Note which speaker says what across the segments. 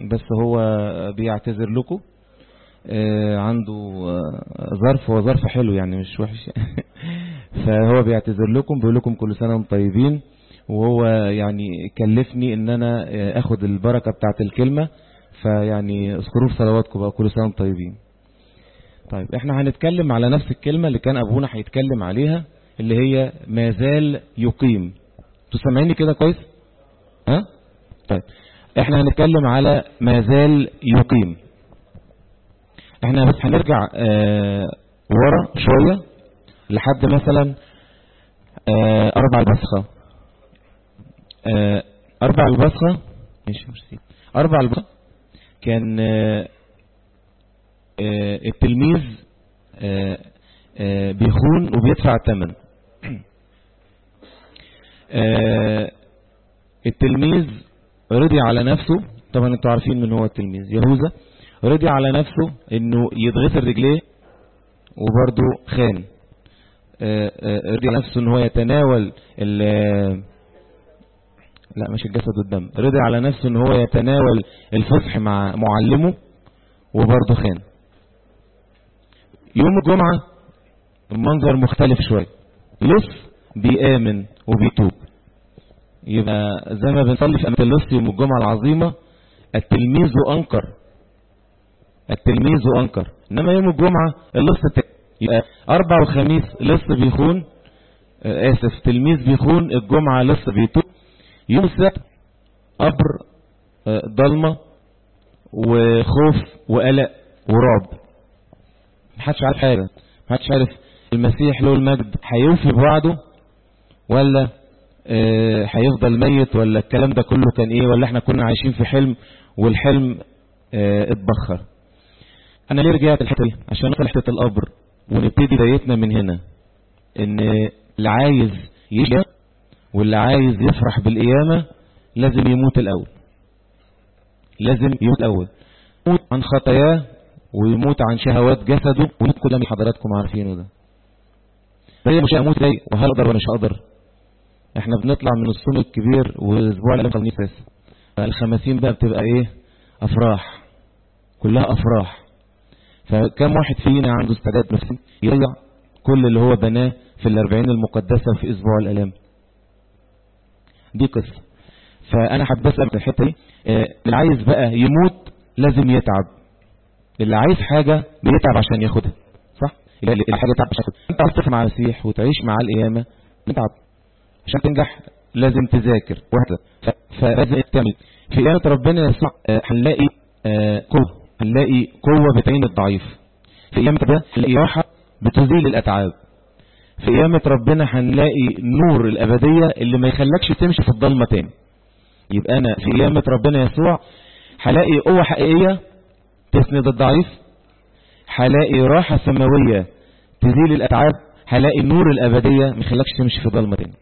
Speaker 1: بس هو بيعتذر لكم آه، عنده آه، ظرف هو ظرف حلو يعني مش وحش فهو بيعتذر لكم بيقول لكم كل سنة وانتم طيبين وهو يعني كلفني ان انا آه، اخد البركة بتاعت الكلمة فيعني اذكروا في صلواتكم بقى كل سنة وانتم طيبين طيب احنا هنتكلم على نفس الكلمة اللي كان ابونا هيتكلم عليها اللي هي ما زال يقيم انتوا سامعيني كده كويس ها طيب احنا هنتكلم على ما زال يقيم احنا بس هنرجع اه ورا شوية لحد مثلا اه اربع البصخة اه اربع البصخة ماشي ميرسي اربع البصخة كان اه اه التلميذ اه اه بيخون وبيدفع الثمن اه التلميذ رضي على نفسه طبعا انتوا عارفين من هو التلميذ يهوذا رضي على نفسه انه يتغسل رجليه وبرضه خان اه اه رضي على نفسه ان هو يتناول لا مش الجسد والدم رضي على نفسه ان هو يتناول الفصح مع معلمه وبرضه خان يوم الجمعة المنظر مختلف شوية لص بيآمن وبيتوب يبقى زي ما بنصلي في أمة اللص يوم الجمعة العظيمة التلميذ أنكر التلميذ أنكر إنما يوم الجمعة اللص يبقى أربع وخميس لص بيخون آسف تلميذ بيخون الجمعة لص بيتوب يوم السبت قبر ضلمة وخوف وقلق ورعب محدش عارف حاجة محدش عارف المسيح له المجد هيوفي بوعده ولا هيفضل ميت ولا الكلام ده كله كان ايه ولا احنا كنا عايشين في حلم والحلم اه اتبخر انا ليه رجعت الحته دي عشان نوصل حته القبر ونبتدي بدايتنا من هنا ان اللي عايز يشيء واللي عايز يفرح بالقيامة لازم يموت الاول لازم يموت الاول يموت عن خطاياه ويموت عن شهوات جسده ويموت كل اللي حضراتكم عارفينه ده زي مش هموت زي وهل اقدر ولا مش هقدر احنا بنطلع من الصوم الكبير والاسبوع اللي خميس بس الخمسين بقى بتبقى ايه افراح كلها افراح فكم واحد فينا عنده استعداد نفسي يضيع كل اللي هو بناه في الاربعين المقدسة في اسبوع الالام دي قصة فانا حابب اسال في الحته دي اه اللي عايز بقى يموت لازم يتعب اللي عايز حاجة بيتعب عشان ياخدها صح اللي الحاجة تعب عشان ياخدها انت عايز مع المسيح وتعيش مع القيامة بتعب عشان تنجح لازم تذاكر واحدة فلازم تعمل في قيامة ربنا يسوع هنلاقي قوة هنلاقي قوة بتعين الضعيف في قيامة ده هنلاقي راحة بتزيل الأتعاب في قيامة ربنا هنلاقي نور الأبدية اللي ما يخلكش تمشي في الضلمة تاني يبقى أنا في قيامة ربنا يسوع هلاقي قوة حقيقية تسند الضعيف هلاقي راحة سماوية تزيل الأتعاب هلاقي نور الأبدية ما يخلكش تمشي في ضلمة تاني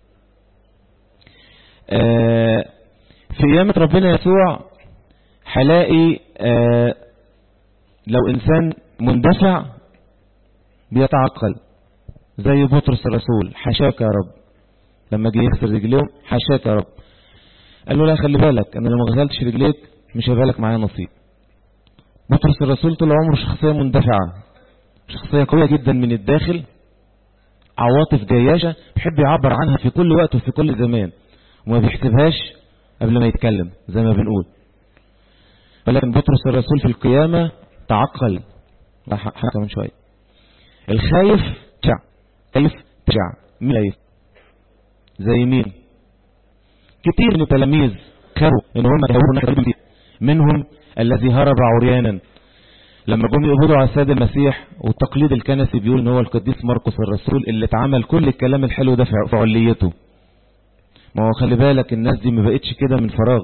Speaker 1: آه في قيامة ربنا يسوع هلاقي آه لو إنسان مندفع بيتعقل زي بطرس الرسول حشاك يا رب لما جه يغسل رجليهم حشاك يا رب قال له لا خلي بالك انا لو ما غسلتش رجليك مش هيبقى لك معايا نصيب بطرس الرسول طول عمره شخصية مندفعة شخصية قوية جدا من الداخل عواطف جياشة بيحب يعبر عنها في كل وقت وفي كل زمان وما بيحسبهاش قبل ما يتكلم زي ما بنقول ولكن بطرس الرسول في القيامة تعقل حاجة كمان شوية الخايف تشع خايف تشع مين خايف زي مين كتير من التلاميذ خافوا ان هم يهوروا منهم الذي هرب عريانا لما جم يقبضوا على السيد المسيح والتقليد الكنسي بيقول ان هو القديس مرقس الرسول اللي اتعمل كل الكلام الحلو ده في عليته ما هو خلي بالك الناس دي ما بقتش كده من فراغ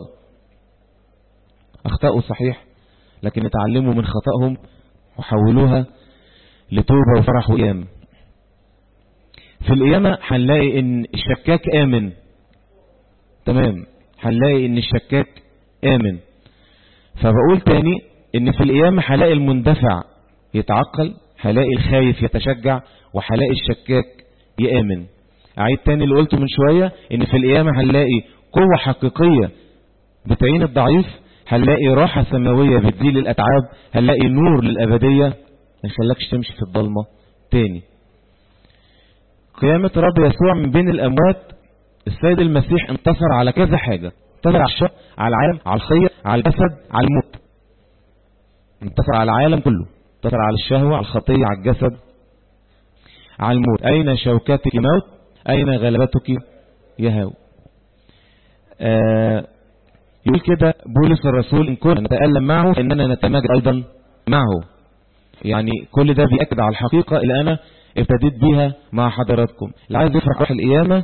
Speaker 1: اخطأوا صحيح لكن اتعلموا من خطأهم وحولوها لتوبة وفرح وقيام في القيامة هنلاقي ان الشكاك امن تمام هنلاقي ان الشكاك امن فبقول تاني ان في القيامة هلاقي المندفع يتعقل هلاقي الخايف يتشجع وهلاقي الشكاك يآمن اعيد تاني اللي قلته من شوية ان في القيامة هنلاقي قوة حقيقية بتعين الضعيف هنلاقي راحة سماوية بتزيل الأتعاب هنلاقي نور للأبدية ما يخلكش تمشي في الضلمة تاني قيامة رب يسوع من بين الأموات السيد المسيح انتصر على كذا حاجة انتصر على الشر على العالم على الخير على الجسد على الموت انتصر على العالم كله انتصر على الشهوة على الخطية على الجسد على الموت أين شوكتك موت أين غلبتك يهاو آه يقول كده بولس الرسول إن كنا نتألم معه فإننا نتماجد أيضا معه يعني كل ده بيأكد على الحقيقة اللي أنا ابتديت بيها مع حضراتكم اللي عايز يفرح روح القيامة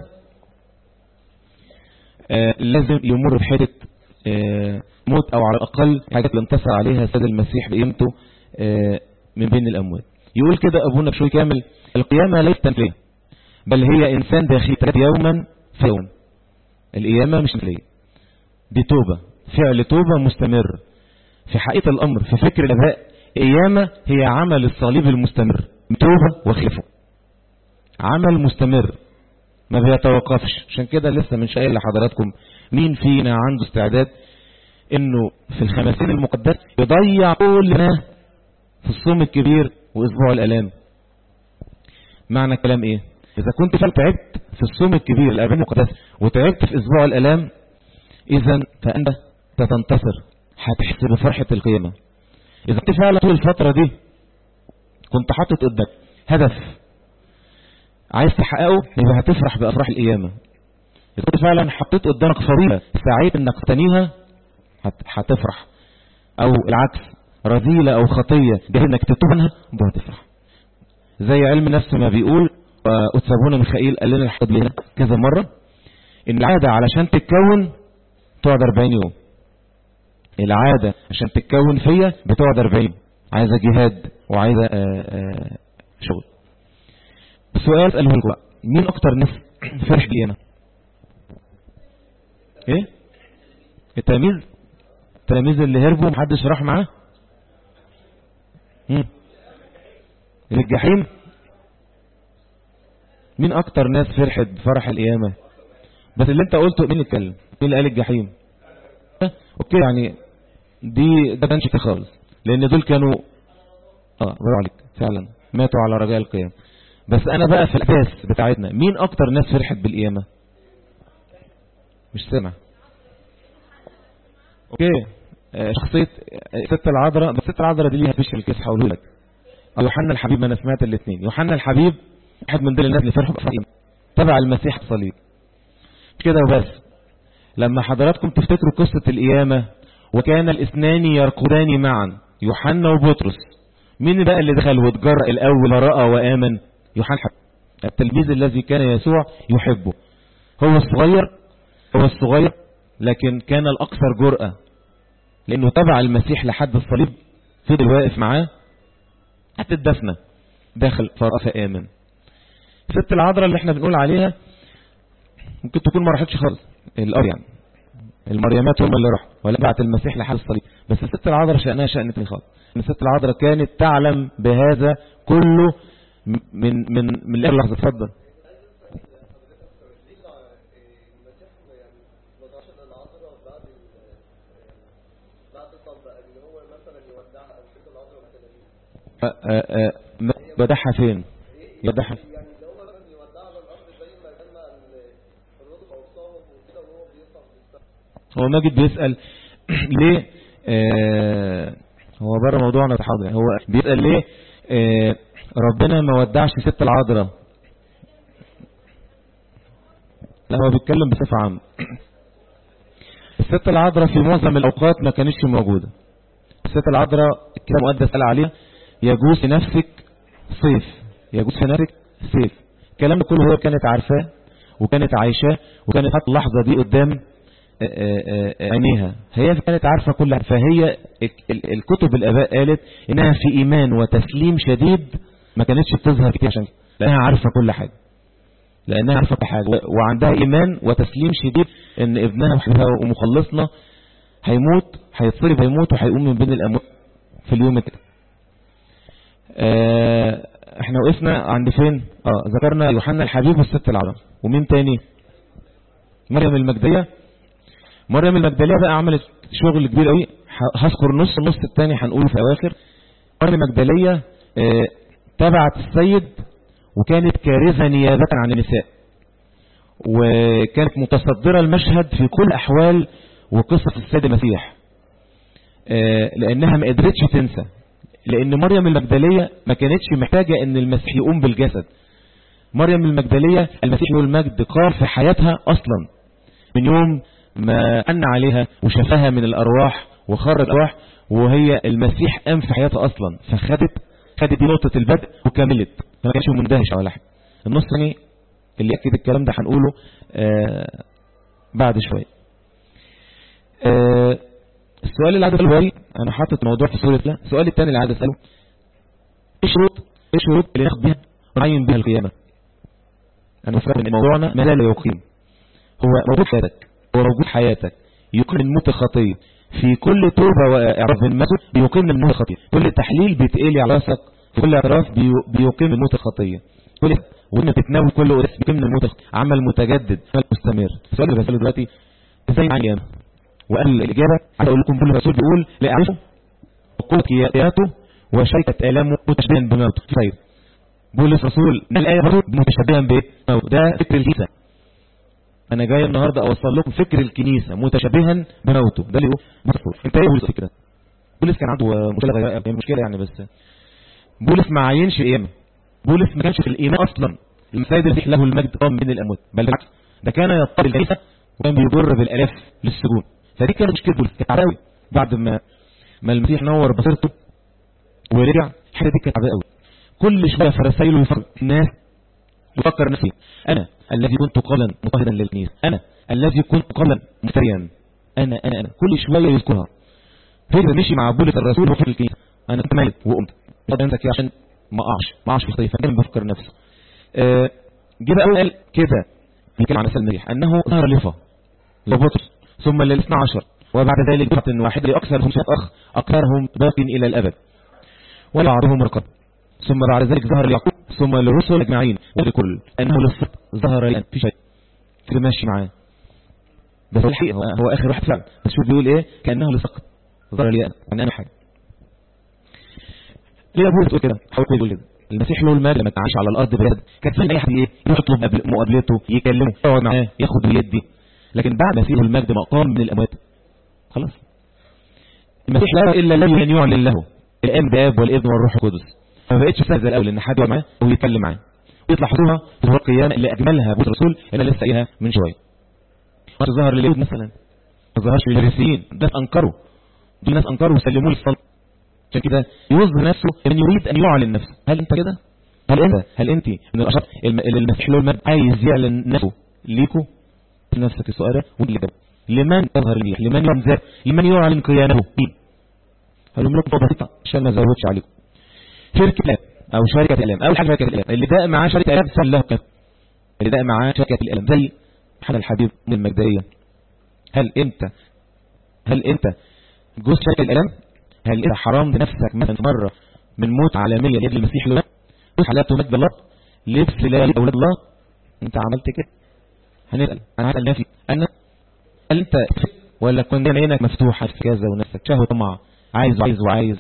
Speaker 1: آه لازم يمر بحدة آه موت أو على الأقل حاجات اللي انتصر عليها السيد المسيح بقيمته آه من بين الأموات يقول كده أبونا بشوي كامل القيامة ليست تمثيلية بل هي إنسان داخلي يوما في يوم القيامة مش تمثيلية دي توبة فعل توبة مستمر في حقيقة الأمر في فكر الأباء قيامة هي عمل الصليب المستمر توبة وخلفه عمل مستمر ما بيتوقفش عشان كده لسه من شايل لحضراتكم مين فينا عنده استعداد انه في الخمسين المقدس يضيع كل ما في الصوم الكبير واسبوع الالام معنى الكلام ايه اذا كنت فعلا تعبت في الصوم الكبير الاربعين المقدس وتعبت في اسبوع الالام اذا فانت ستنتصر هتحس بفرحة القيامة اذا كنت فعلا طول الفترة دي كنت حاطط قدامك هدف عايز تحققه يبقى هتفرح بافراح القيامة اذا كنت فعلا حطيت قدامك فريضة سعيد انك تنيها هتفرح او العكس رذيلة او خطية جاي انك تتوب عنها هتفرح زي علم النفس ما بيقول واتسابونا ميخائيل قال لنا الحد لنا كذا مرة ان العادة علشان تتكون تقعد 40 يوم العادة عشان تتكون فيا بتقعد 40 عايزة جهاد وعايزة آآ آآ شغل السؤال اسأله لكم بقى مين اكتر ناس فرح بينا ايه التلاميذ التلاميذ اللي هربوا محدش راح معاه مم. الجحيم مين اكتر ناس فرحت بفرح القيامة بس اللي انت قلته مين اللي اتكلم مين اللي قال الجحيم اوكي يعني دي ده كانش خالص لان دول كانوا اه برافو عليك فعلا ماتوا على رجاء القيام بس انا بقى في الاساس بتاعتنا مين اكتر ناس فرحت بالقيامة مش سامع اوكي آه شخصية ست العذراء بس ست العذراء دي ليها فيش الكيس هقوله لك يوحنا الحبيب انا سمعت الاثنين يوحنا الحبيب واحد من دول الناس اللي فرحوا بفرح تبع المسيح الصليب كده وبس لما حضراتكم تفتكروا قصة القيامة وكان الاثنان يرقدان معا يوحنا وبطرس مين بقى اللي دخل واتجرأ الاول رأى وآمن يوحنا التلميذ الذي كان يسوع يحبه هو الصغير هو الصغير لكن كان الأكثر جرأة لأنه تبع المسيح لحد الصليب فضل واقف معاه حتى الدفنة داخل فرأى فآمن ست العذراء اللي احنا بنقول عليها ممكن تكون ما راحتش خالص الأر يعني المريمات هم اللي راحوا ولا بعت المسيح لحد الصليب بس الست العذراء شأنها شأن تاني خالص ان الست العذراء كانت تعلم بهذا كله من من من الاخر لحظه اتفضل بدحها فين بدحها هو ماجد بيسأل ليه آه هو بره موضوعنا تحاضر هو بيسأل ليه آه ربنا ما ودعش ست العذراء لا هو بيتكلم بصفة عامة الست العذراء في معظم الأوقات ما كانتش موجودة الست العذراء الكتاب المقدس قال عليها يجوز في نفسك صيف يجوز في نفسك سيف الكلام ده كله هو كانت عارفاه وكانت عايشاه وكانت حتى اللحظة دي قدام عينيها هي كانت عارفة كل حاجة فهي الكتب الآباء قالت إنها في إيمان وتسليم شديد ما كانتش بتظهر كتير عشان لأنها عارفة كل حاجة لأنها عارفة كل حاجة وعندها إيمان وتسليم شديد إن ابنها وحبها ومخلصنا هيموت هيتصلب هيموت وهيقوم من بين الأموات في اليوم كده آه احنا وقفنا عند فين اه ذكرنا يوحنا الحبيب والست العرب ومين تاني مريم المجدلية مريم المجدلية بقى عملت شغل كبير قوي هذكر نص النص الثاني هنقوله في اواخر مريم المجدليه آه، تبعت السيد وكانت كارثه نيابه عن النساء وكانت متصدره المشهد في كل احوال وقصه السيد المسيح آه، لانها ما قدرتش تنسى لان مريم المجدليه ما كانتش محتاجه ان المسيح يقوم بالجسد مريم المجدليه المسيح له المجد قام في حياتها اصلا من يوم ما أن عليها وشفاها من الأرواح وخرج الأرواح وهي المسيح قام في حياتها أصلا فخدت خدت دي نقطة البدء وكملت ما كانش مندهش ولا حاجة النص الثاني اللي يأكد الكلام ده هنقوله آه بعد شوية آه السؤال اللي عايز اساله انا حاطط موضوع في سورة لا السؤال الثاني اللي عايز اساله ايه شروط ايه شروط اللي ناخد بيها ونعين بيها القيامة انا فاهم ان موضوعنا ما لا يقيم هو موجود في حياتك هو موجود في حياتك يقيم الموت الخطية في كل توبة واعراف من ماتوا بيقيم الموت الخطية كل تحليل بيتقلي على راسك في كل اعتراف بيقيم الموت الخطية كل وإن بتتناول كل قدس بيقيم الموت الخطية عمل متجدد عمل مستمر السؤال اللي بسأله دلوقتي ازاي معايا انا وقال الإجابة عايز أقول لكم كل الرسول بيقول لا أعرفه وقوة كياته وشيكة آلامه متشبها بموته طيب بولس رسول من الآية برضه متشبها بموته ده فكر الكنيسة انا جاي النهاردة اوصل لكم فكر الكنيسة متشبها بموته ده اللي هو مصفور انت ايه بولس فكرة بولس كان عنده مشكلة غير مشكلة يعني بس بولس ما عينش قيامة بولس ما كانش في الإيمان أصلا المسايد اللي له المجد قام من الأموات بل بالعكس ده كان يضطر الكنيسة وكان بيضر بالآلاف للسجون فدي كانت مشكلة بولس كانت عداوي بعد ما ما المسيح نور بصيرته ورجع الحاجة دي كانت عداوي قوي كل شوية في رسائله يفكر الناس يفكر نفسي أنا الذي كنت قبلا مطهرا للكنيسة أنا الذي كنت قبلا مفتريا أنا أنا أنا كل شوية يذكرها فكرة مشي مع بولس الرسول وفي الكنيسة أنا كنت مالك وقمت قد أنت كده عشان ما أقعش ما أقعش في الخطية فكان بفكر نفسه أه جه بقى قال كده بيتكلم عن مثل المسيح أنه ظهر لفا لبطرس ثم للاثنى عشر وبعد ذلك بطن واحد لأكثر هم أخ أكثرهم باق إلى الأبد ولبعضهم رقب ثم بعد ذلك ظهر ليعقوب ثم للرسل اجمعين ولكل انه للصدق ظهر الان في شيء كده ماشي معاه بس الحقيقه هو, هو اخر واحد فعلا بس شوف بيقول ايه كانه للصدق ظهر لي يعني انا حاجه ليه ابوه تقول كده حاول يقول كده المسيح له المال لما تعيش على الارض بجد كان في اي حد ايه يطلب مقابلته يكلمه يقعد معاه ياخد ويدي لكن بعد ما فيه المجد مقام من الاموات خلاص المسيح لا الا الذي يعلن له الاب باب والابن والروح القدس ما بقتش سهل زي الاول ان حد يقعد معاه ويتكلم معاه يطلع حضورها في القيامه اللي اجملها ابو الرسول اللي لسه قايلها من شويه ما ظهر لليهود مثلا ما ظهرش للفريسيين ناس انكروا دول ناس انكروا وسلموا للصلاه عشان كده يوظف نفسه من يريد ان يعلن نفسه هل انت كده هل انت هل انت من الاشخاص اللي المسيح له المجد عايز يعلن نفسه ليكوا نفسك السؤال ده واللي ده لمن يظهر لي لمن ينزل لمن يعلن قيامه مين هل لكم بسيطه عشان ما ازودش عليكم شركة الألم أو شركة الألم أول حاجة شركة الألم اللي داء معاه شركة الألم سأل له كده اللي داء معاه شركة الألم زي حنا الحبيب من المجدية هل أنت هل أنت جوز شركة الألم هل أنت حرام بنفسك مثلا مرة من موت عالمية لأجل المسيح له حالات مجد الله لبس لا أولاد الله أنت عملت كده هنسأل أنا هسأل نفسي أنا هل أنت ولا كنت عينك مفتوحة في كذا ونفسك شهوة طمع عايز وعايز وعايز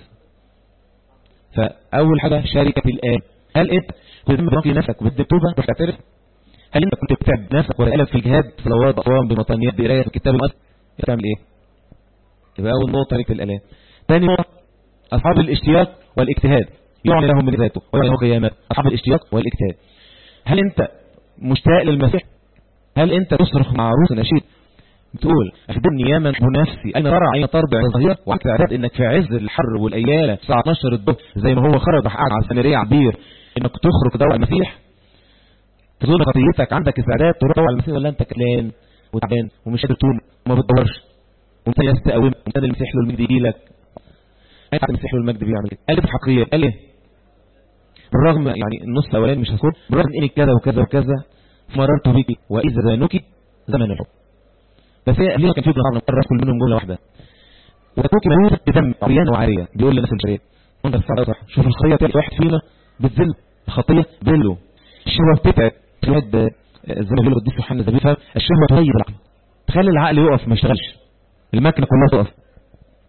Speaker 1: فأول حاجة شركة الآن هل أنت كنت بتنقي نفسك وبتكتبها تروح تعترف هل أنت كنت بتعب نفسك ورقلك في الجهاد صلوات أقوام بمطانيات بقراية في الكتاب المصري تعمل إيه يبقى أول نقطة شركة الآلام ثاني نقطة أصحاب الاشتياق والاجتهاد يعني لهم من ذاته ويعني له قيامات أصحاب الاشتياق والاجتهاد هل أنت مشتاق للمسيح هل أنت تصرخ مع عروس نشيد بتقول اخبرني يا من نفسي انا ترى عين تربع ظهير وعلى اعداد انك في عز الحر والايالة الساعه 12 الظهر زي ما هو خرج قاعد على السامريه عبير انك تخرج دور المسيح تظن خطيتك عندك استعداد تروح دور المسيح ولا انت كلان وتعبان ومش قادر تقوم وما بتدورش وانت يستقوم وانت المسيح له المجد يجي لك اي المسيح له المجد بيعمل ايه قال الحقيقيه قال ايه بالرغم يعني النص الاولاني مش هذكر بالرغم انك كذا وكذا وكذا مررت بك واذا زانك زمن الحب بس هي ليه كان في ضرر مره كل منهم جمله واحده وتكون ميوت بدم عريان وعاريه بيقول للناس الشريعه وانت الصعب صح شوف الخطيه بتاعت واحد فينا بتذل الخطيه ذله الشهوه بتتعب الواحد زي ما بيقولوا قديس يوحنا زبيفها الشهوه تغير العقل تخلي العقل يقف ما يشتغلش المكنه كلها تقف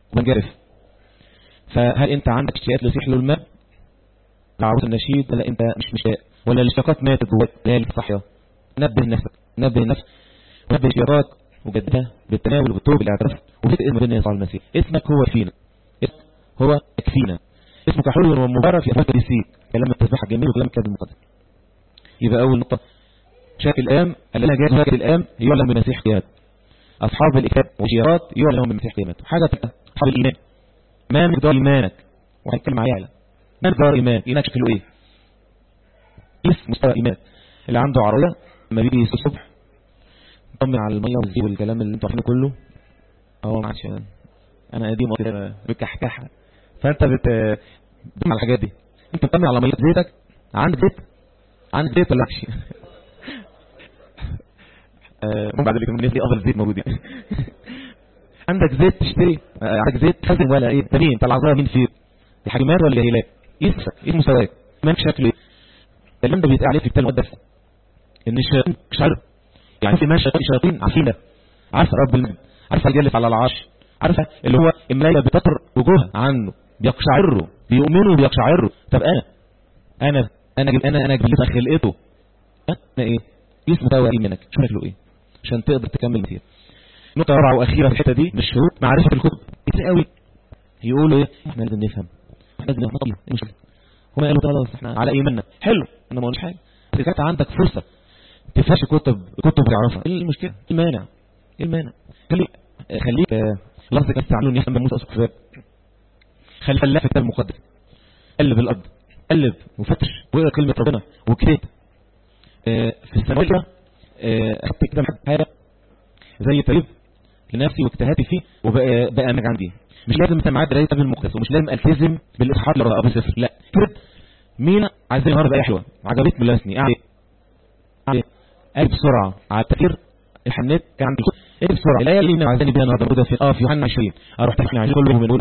Speaker 1: ومنجرف فهل انت عندك اشتياقات لسحل الماء عروس النشيد ولا انت مش مشتاق ولا الاشتياقات ماتت جواك ليالي صحية نبه نفسك نبه نفسك نبه اشتياقات وجدها بالتناول وبالتوب بالاعتراف وفيت اسم ربنا يسوع المسيح اسمك هو فينا اسمك هو يكفينا اسمك حلو ومبارك في افواه قديسيك كلام التسبيح الجميل وكلام الكتاب المقدس يبقى اول نقطه شاك الام الذين جاء شاك الام يعلم بمسيح قيامته اصحاب الاكتاب والشيارات يعلم بمسيح قيامته حاجه ثالثه اصحاب الايمان ما مقدار ايمانك وهنتكلم عليها على ما مقدار ايمان ايمانك شكله ايه قيس مستوى ايمان اللي عنده عربيه لما بيجي الصبح يطمن على الميه والزيت والكلام اللي انتوا عارفينه كله اه معلش انا قديم كده بكحكحه فانت بت بتعمل الحاجات دي انت بتطمن على ميه زيتك عندك زيت عندك زيت ولا مش ممكن بعد ذلك من دي افضل زيت موجود يعني عندك زيت تشتري عندك زيت تخزن ولا ايه تمين انت العذراء مين فيه دي حجمات ولا هلال يسفك ايه مستواك ما شكله ايه الكلام ده بيتقال عليه في الكتاب المقدس ان الشياطين شر يعني في ما شياطين عفيله عارفه رب المجد عارفه الجالس على العرش عارفه اللي هو الملايكه بتطر وجوه عنه بيقشعروا بيؤمنوا بيقشعروا طب انا انا انا انا انا جبت خلقته انا ايه اسم مستوى ايمانك شو شكله ايه عشان تقدر تكمل فيها نقطه رابعه واخيره في الحته دي مش شروط معرفه الكتب كتير قوي يقولوا ايه احنا لازم نفهم احنا لازم نفهم ايه المشكله هم قالوا خلاص احنا على ايماننا حلو انا ما قلتش حاجه اذا كانت عندك فرصه تفهمش كتب كتب تعرفها ايه المشكله ايه المانع ايه المانع خلي خليك لفظك بس تعملون يفهم بموسى اسوق شباب خلي فلاح في الكتاب المقدس قلب الارض قلب وفتش واقرا كلمه ربنا واكتب اه في السنوات اه اخدت كده حاجه زي طريق لنفسي واجتهادي فيه وبقى بقى مج عندي مش لازم انت معايا قرايه الكتاب المقدس ومش لازم التزم بالاصحاح اللي ابو صفر لا كده مين عايز النهارده بقى حلوه عجبتني ملاسني اعمل ايه ايه بسرعه على التفكير الحنات كان عندي ايه بسرعه الايه اللي انا عايزاني بيها النهارده موجوده في اه في يوحنا 20 اروح تحكي عن كله من اول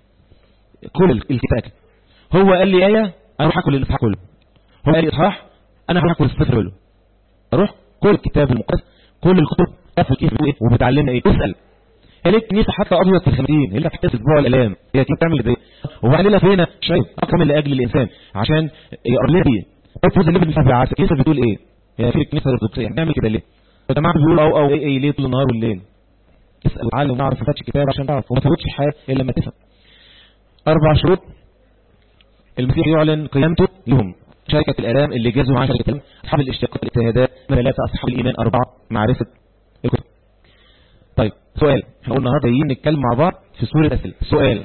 Speaker 1: كل الكتاب هو قال لي ايه اروح اكل الاصحاح كله هو قال لي اصحاح انا هروح اكل السفر كله اروح كل الكتاب المقدس كل الكتب تعرف كيف ايه وبتعلمنا ايه اسال هي ليه الكنيسه حتى ابيض في الخمسين هي اللي حتى اسبوع الالام هي كيف تعمل ازاي وبعدين فينا شيء اكرم لاجل الانسان عشان يقرب لنا بيه الفوز اللي بنفهم بالعكس الكنيسه بتقول ايه هي في الكنيسه الارثوذكسيه بنعمل كده ليه يا جماعه بيقولوا او او ايه, إيه ليه طول النهار والليل اسال وتعلم ونعرف ما فاتش كتاب عشان تعرف وما تفوتش حاجه الا لما تفهم اربع شروط المسيح يعلن قيامته لهم شركة الآلام اللي جازوا معاه شركة الآلام أصحاب الاشتياقات الاجتهادات ثلاثة أصحاب الإيمان أربعة معرفة الكتب طيب سؤال احنا قلنا النهارده جايين نتكلم مع بعض في سورة أسئلة سؤال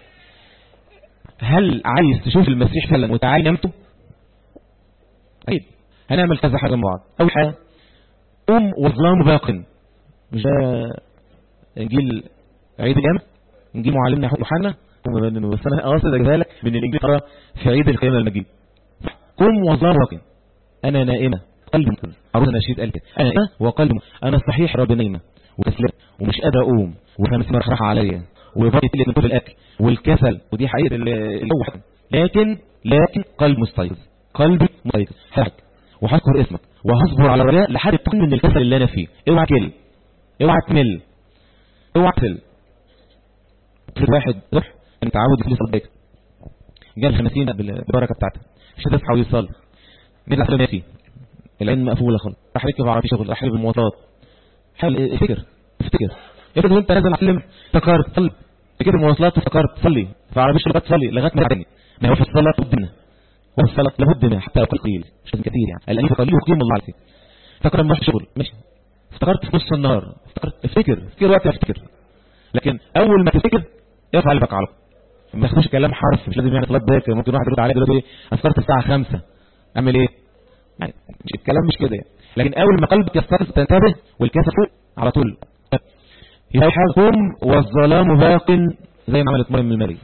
Speaker 1: هل عايز تشوف المسيح فعلا وتعالي نمته أكيد هنعمل كذا حاجة مع بعض أول حاجة قوم وظلام باق مش ده إنجيل عيد القيامة إنجيل معلمنا يوحنا بس أنا قاصد أجيبها لك من الإنجيل قرأ في عيد القيامة المجيد قم وظلام باق أنا نائمة قلب مكن عروض نشيد قال كده أنا نائمة وقلب أنا صحيح رب نايمة وكسلت ومش قادر أقوم وخمس مرحرحة عليا وبطني تقلت من كل الأكل والكسل ودي حقيقة الأول لكن لكن قلب مستيقظ قلبي مستيقظ حاجة وهذكر اسمك وهصبر على الرجاء لحد تكون من الكسل اللي انا فيه اوعى كل اوعى تمل اوعى تل واحد روح انت عاود في صدقك جاب 50 بالبركه بتاعتها مش هتصحى ويصلي مين اللي ناسي العين مقفوله خالص راح ركب عربيه شغل راح ركب المواصلات حاول افتكر افتكر افرض وانت نازل على السلم افتكرت صلي ركبت المواصلات افتكرت صلي في عربيه شغل تصلي لغايه ما تعدني ما هو في الصلاه قدنا هو الصلاه لابد منها حتى لو قليل مش لازم كثير يعني الاليف قليل وقيم الله عليه افتكر لما رحت شغل ماشي افتكرت في نص النهار افتكرت افتكر افتكر وقت افتكر لكن اول ما تفتكر ارفع قلبك على ما تاخدش كلام حرف مش لازم يعني صلاه باكر ممكن واحد يرد عليك دلوقتي ايه افتكرت الساعه 5 اعمل ايه يعني الكلام مش كده يعني لكن اول ما قلبك يستيقظ تنتبه والكاسه فوق على طول يبقى قم والظلام باق زي ما عملت مريم المالي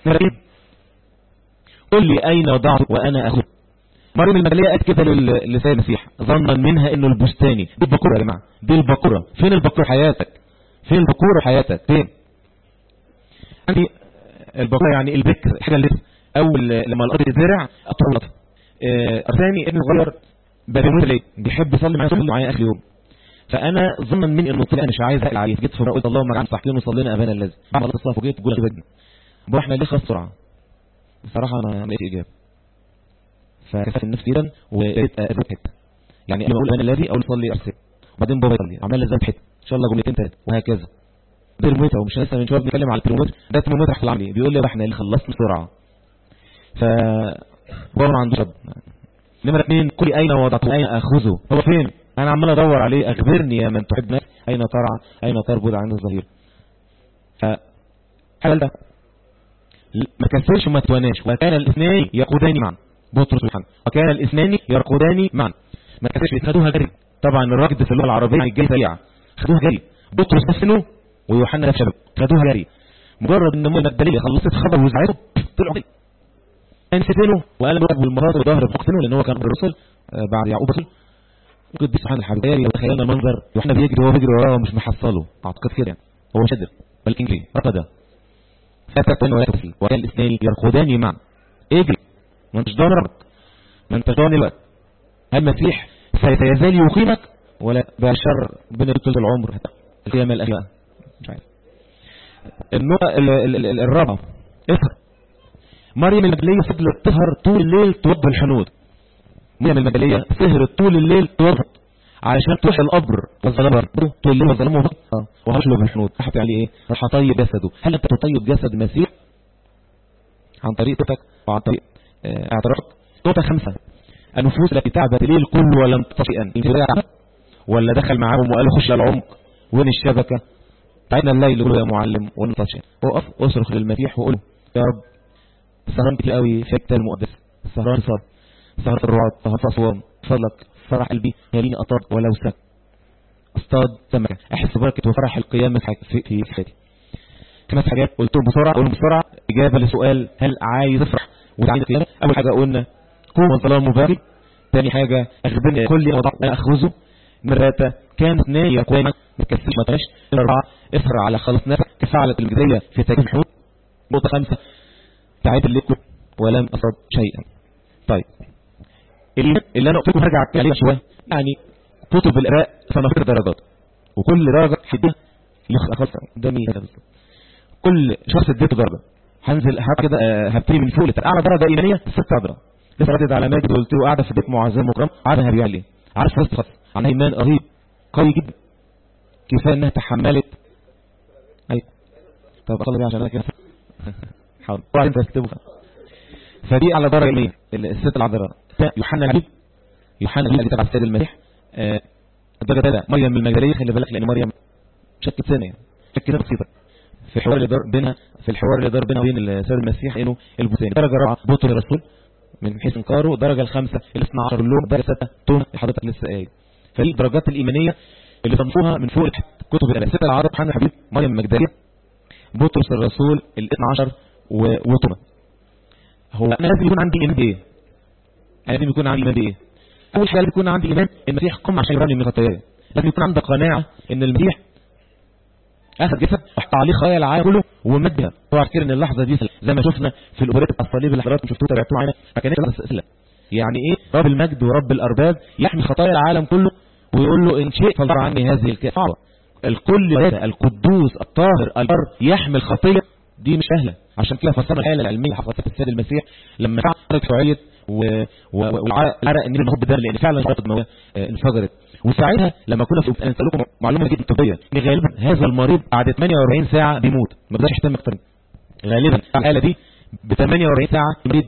Speaker 1: قل لي اين وضعت وانا اخذ مريم المجلية قالت كده لسيد المسيح ظنا منها انه البستاني دي البقورة يا جماعة دي البقورة فين البقورة حياتك فين البقورة حياتك فين عندي البقورة يعني البكر الحاجة اللي اول لما الارض تزرع اطولت ارساني ابن صغير بدمون ليه بيحب يصلي معايا يصلي معايا اخر يوم فانا ظنا مني انه طلع انا مش عايز اقل عليه جيت في قلت اللهم اجعل صحتين وصلينا ابانا الذي بعد ما الصلاه فوجئت بقول بدنا بقول احنا ليه خلاص سرعه بصراحه انا ما لقيت اجابه فكفت النفس جدا وقلت ازيد حته يعني قبل ما اقول ابانا الذي اقول صلي ارسل وبعدين بابا يصلي عمال ازود حته ان شاء الله جملتين ثلاثه وهكذا ترمومتر ومش لسه من شويه بنتكلم على الترمومتر ده الترمومتر في العمليه بيقول لي احنا اللي خلصنا بسرعه ف بابا ما عندوش رد نمرة اثنين كل أين وضعته أين أخذه هو فين أنا عمال أدور عليه أخبرني يا من تحب نفسي أين ترعى أين تربض عن الظهير فحال ده ما كسرش وما تواناش وكان الاثنين يقودان معا بطرس ويوحنا وكان الاثنين يرقدان معا ما كسرش خدوها جري طبعا الركض في اللغة العربية الجاي سريعة خدوها جري بطرس نفسه ويوحنا نفسه خدوها جري مجرد ان المدلية خلصت خبر وزعته طلعوا جري انفتنوا وقال له والمرات وظهر بقتنوا لان هو كان الرسل بعد يعقوب رسل قد سبحان الحبيب لو تخيلنا المنظر يوحنا بيجري وهو بيجري وراه ومش محصله اعتقد كده يعني هو شدر بل انجري رقد فتكون ولا تفصيل وكان الاثنين يرقدان معا اجري ما انتش ضامن ربك ما انتش ضامن الوقت هل المسيح سيزال يقيمك ولا بشر بين طول العمر القيامه الاخيره مش عارف النوع الرابع اسهر مريم المجلية فضلت تسهر طول الليل توضى الحنود مريم المجلية سهرت طول الليل توضى علشان تروح القبر والظلام طول الليل والظلام وضى وهشله بالحنود راح عليه ايه راح اطيب جسده هل انت تطيب جسد المسيح عن طريق توتك وعن طريق اعترافك نقطة خمسة النفوس التي تعبت الليل كله ولم تطفئا انفراع ولا دخل معاهم وقال خش العمق وين الشبكة تعبنا الليل كله يا معلم ونطش وقف اصرخ للمسيح وقول يا رب سهران كتير قوي في الكتاب المقدس سهران صار سهران الرعد سهران صوام فضلك فرح قلبي يليني أطاب ولو سك اصطاد سمكة احس بركة وفرح القيامة في في حياتي خمس حاجات قلتهم بسرعة قولهم بسرعة إجابة لسؤال هل عايز افرح وتعيد القيامة أول حاجة قلنا قوة ظلام مبارك ثاني حاجة أخبرني كل يوم وضع أنا أخذه مراتة كان اثنين يقوم ما تكسيش ما ترش أربعة اسهر على خلص نفسك كفعلة المجزية في تجيب الحوت نقطة خمسة تعيد الليكو ولم أصب شيئا طيب اللي أنا قلت لكم هرجع عليه شوية يعني كتب القراء صنافير درجات وكل درجة حدها خلاص قدامي هذا بالظبط كل شخص اديته درجة هنزل كده هبتدي من فوق لتحت اعلى درجة ايمانية ست عذرة لسه ردد على ماجد وقلت له قاعدة في بيت معزز مكرم قاعدة هبيع لي عارف فلسفة خاص عنها ايمان رهيب قوي جدا كفايه انها تحملت ايوه طب اصلي بيها عشان انا كده حاضر طبعا انت تكتبها فدي على درجة ايمانية الست العذراء يوحنا العبيد يوحنا العبيد اللي تبع السيد المسيح آه الدرجة ده مريم المجدلية خلي بالك لان مريم شكت سنة يعني شكت بسيطة في الحوار اللي دار بينها في الحوار اللي دار بينها وبين السيد المسيح انه البستان درجة رابعة بطل الرسول من حيث انكاره الدرجة الخامسة ال 12 اللوم درجة 6 توم حضرتك لسه قايل فدي الدرجات الإيمانية اللي صنفوها من فوق كتب الأدب ستة العرب حنا حبيب مريم المجدلية بطرس الرسول ال 12 وتوما هو انا لازم يكون عندي ايمان بايه؟ لازم يكون عندي ايمان بايه؟ اول حاجه لازم يكون عندي ايمان ان المسيح قام عشان يراني من خطاياي لازم يكون عندك قناعه ان المسيح اخذ جسد وحط عليه خطايا العالم كله ومدها هو عارفين ان اللحظه دي زي ما شفنا في الاوبريت الصليب اللي حضراتكم شفتوه تابعتوه معانا ما كانتش لحظه اسئله يعني ايه رب المجد ورب الارباب يحمي خطايا العالم كله ويقول له ان شئت فضع عني هذه الكفاره الكل هذا القدوس الطاهر البر يحمل خطيه دي مش سهله عشان كده فسرنا الحاله العلميه حفظت السيد المسيح لما فعلت شعيه والعرق النيل المهب ده لان فعلا الخطه الدمويه انفجرت وساعتها لما كنا في انا لكم معلومه جدا طبيه ان غالبا هذا المريض بعد 48 ساعه بيموت ما بداش يهتم اكتر غالبا الحاله دي ب 48 ساعه المريض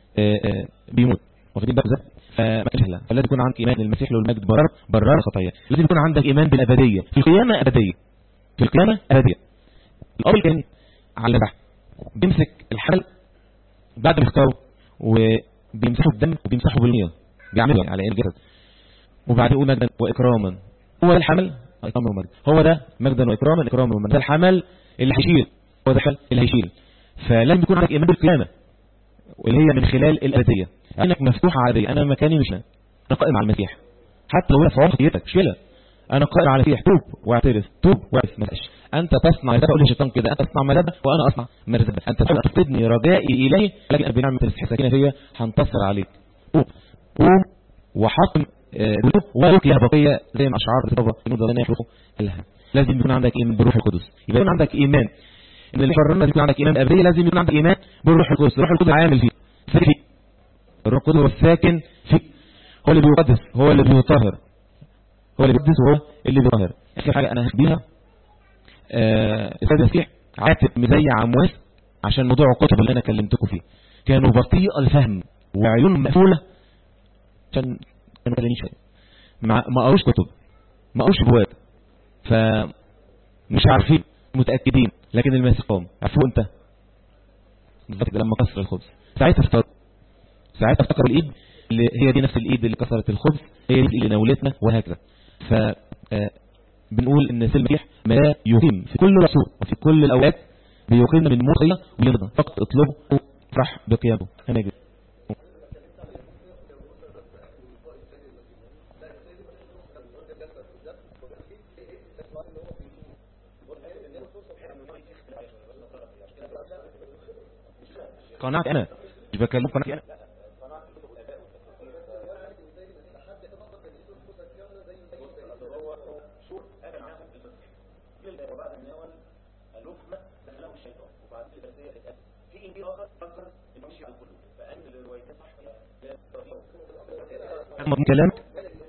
Speaker 1: بيموت واخدين بالك ازاي فما كانش سهله فلازم يكون عندك ايمان المسيح له المجد برر برر خطايا لازم يكون عندك ايمان بالابديه في القيامه ابديه في القيامه ابديه الاب كان على تحت بيمسك الحمل بعد ما يختاره وبيمسحه بالدم وبيمسحه بالميه بيعمله على عين الجسد وبعدين يقول مجدا واكراما هو ده الحمل اكراما ومجد هو ده مجدا واكراما اكراما ومجد ده الحمل اللي هيشيل هو ده الحمل اللي هيشيل فلازم يكون عندك ايمان بالقيامه واللي هي من خلال الابديه انك مفتوح على انا مكاني مش انا انا قائم على المسيح حتى لو في عمقيتك شيلها انا قائم على المسيح توب واعترف توب واعترف ما انت تصنع اذا اقول للشيطان كده انت تصنع ملابه وانا اصنع مرزبه انت تفقدني رجائي اليه لكن بنعمه السكينه فيا هنتصر عليك قوم قوم وحطم ذنوب ويلقي بقيه زي ما اشعار الصحابه جنود ربنا يخلقوا الهم لازم يكون عندك ايمان بالروح القدس يبقى يكون عندك ايمان ان اللي حررنا يكون عندك ايمان ابدي لازم يكون عندك ايمان بالروح القدس الروح القدس عامل فيه ساكن فيه الروح القدس هو الساكن فيه هو اللي بيقدس هو اللي بيطهر هو اللي بيقدس وهو اللي بيطهر اخر حاجه انا هديها آه استاذ مسيح عاتب مزيع امواس عشان موضوع الكتب اللي انا كلمتكم فيه كانوا بطيء الفهم وعيونهم مقفوله عشان كانوا كلامين شويه ما ما قروش كتب ما قروش بواب فمش عارفين متاكدين لكن المسيح قام عرفوه انت بالظبط لما كسر الخبز ساعتها افتكروا ساعتها افتكروا الايد اللي هي دي نفس الايد اللي كسرت الخبز هي دي اللي ناولتنا وهكذا ف بنقول ان سيد المسيح ما يقيم في كل رسول وفي كل الاوقات بيقيمنا من موت ويرضى فقط اطلبه افرح بقيامه انا جدا قناعتي انا مش بكلم قناعتي انا من كلامك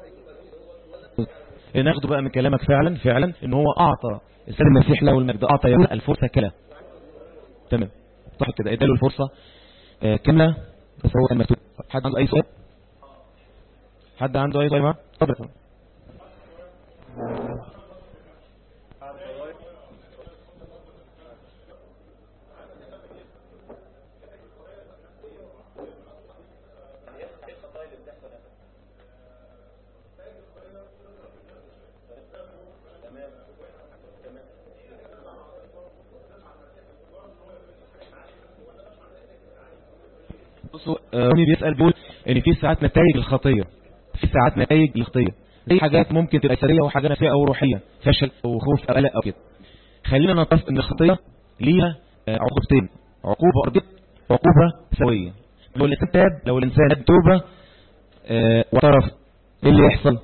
Speaker 1: ناخده بقى من كلامك فعلا فعلا ان هو اعطى السيد المسيح له المجد اعطى يهوذا الفرصه كلا تمام صح كده اداله الفرصه آه كامله بس هو كان مكتوب حد عنده اي سؤال حد عنده اي سؤال معاه اتفضل بصوا رامي بيسأل بيقول ان في ساعات نتائج الخطية في ساعات نتائج الخطية دي حاجات ممكن تبقى سرية وحاجات نفسية او روحية فشل او خوف او قلق او كده خلينا نتفق ان الخطية ليها عقوبتين عقوبة ارضية وعقوبة سوية لو الانسان تاب لو الانسان تاب توبة اه واعترف ايه اللي يحصل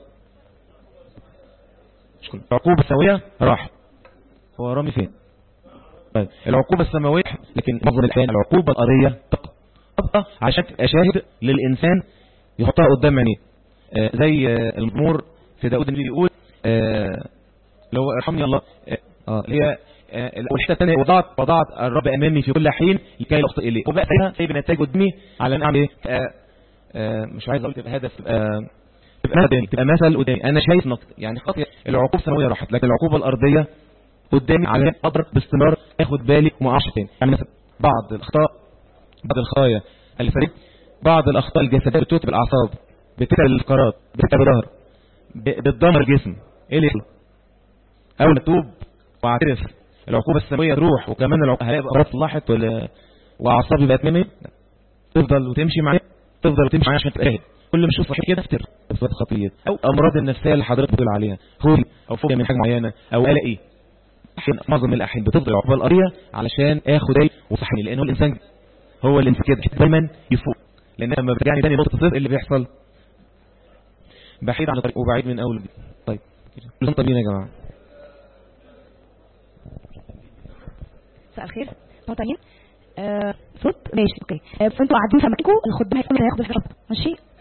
Speaker 1: العقوبة السوية راح هو رامي فين طيب العقوبة السماوية لكن معظم الاحيان العقوبة الارضية تبقى تبقى عشان تبقى شاهد للإنسان يحطها قدام عينيه آه زي آه المزمور في داود النبي بيقول آه لو ارحمني الله اه هي والحته الثانيه وضعت وضعت الرب امامي في كل حين لكي لا اخطئ اليه وبقى ساعتها سايب النتائج قدامي على ان اعمل ايه مش عايز اقول تبقى هدف تبقى تبقى قدامي تبقى مثل قدامي انا شايف نقطه يعني خطي العقوبه السنويه راحت لكن العقوبه الارضيه قدامي على اقدر باستمرار اخد بالي وما اقعش تاني يعني مثلا بعض الاخطاء بعض الخطايا الفريق بعض الاخطاء الجسديه بتتعب الاعصاب بتتعب الفقرات بتتعب الظهر بتدمر الجسم ايه اللي يحصل اول اتوب واعترف العقوبه السماويه تروح وكمان العقوبه هلاقي امراض صلحت ولا واعصابي بقت مني تفضل وتمشي معايا تفضل وتمشي معايا عشان تتاهل كل ما اشوف صحيح كده افتر بصفات خطيه او امراض النفسيه اللي حضرتك بتقول عليها خوف او فوبيا من حاجه معينه او قلقي احيانا معظم الاحيان بتفضل العقوبه الارضيه علشان اخد بالي وصحني لانه الانسان هو اللي كده دايما يفوق لان لما برجعني تاني نقطه صفر اللي بيحصل بعيد عن الطريق وبعيد من اول طيب كلهم طيبين يا جماعه
Speaker 2: مساء الخير طيبين آه صوت ماشي اوكي آه فانتوا قاعدين في مكانكم الخدام هيكون هياخدوا الحرب ماشي